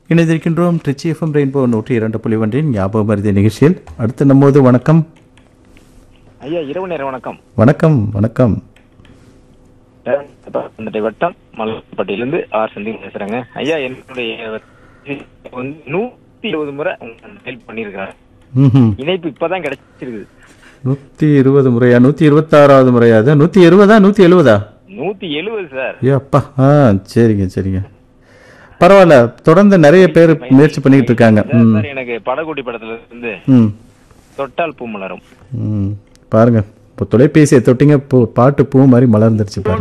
இணைந்திருக்கின்றோம் Trichy FM rainbow நூற்றி இரண்டு புள்ளி ஒன்றின் ஞாபகம் மருதி நிகழ்ச்சியில் அடுத்து நம்மோது வணக்கம் ஐயா இரவு நேர வணக்கம் வணக்கம் வணக்கம் இந்த வட்டம் மலப்பட்டியிலிருந்து ஆர் சந்தி பேசுறேங்க ஐயா என்னுடைய வந்து நூத்தி இருபது முறை ஹெல்ப் பண்ணிருக்கிறேன் ம் இணைப்பு இப்பதான் கிடைச்சிருக்குது நூற்றி இருபது முறையா நூற்றி இருபத்தாறாவது முறையா அது நூற்றி இருபதா நூற்றி எழுபதா நூத்தி எழுபது சார் ஐயோ அப்பா ஆ சரிங்க சரிங்க பரவாயில்ல தொடர்ந்து நிறைய பேர் முயற்சி பண்ணிக்கிட்டு இருக்காங்க சார், ம் சார் எனக்கு படகுடி படத்துல இருந்து ம் தொட்டால் பூ மலரும் ம் பாருங்க இப்போ தொலைபேசியை தொட்டிங்க பூ பாட்டு பூ மாதிரி மலர்ந்துருச்சு பாருங்க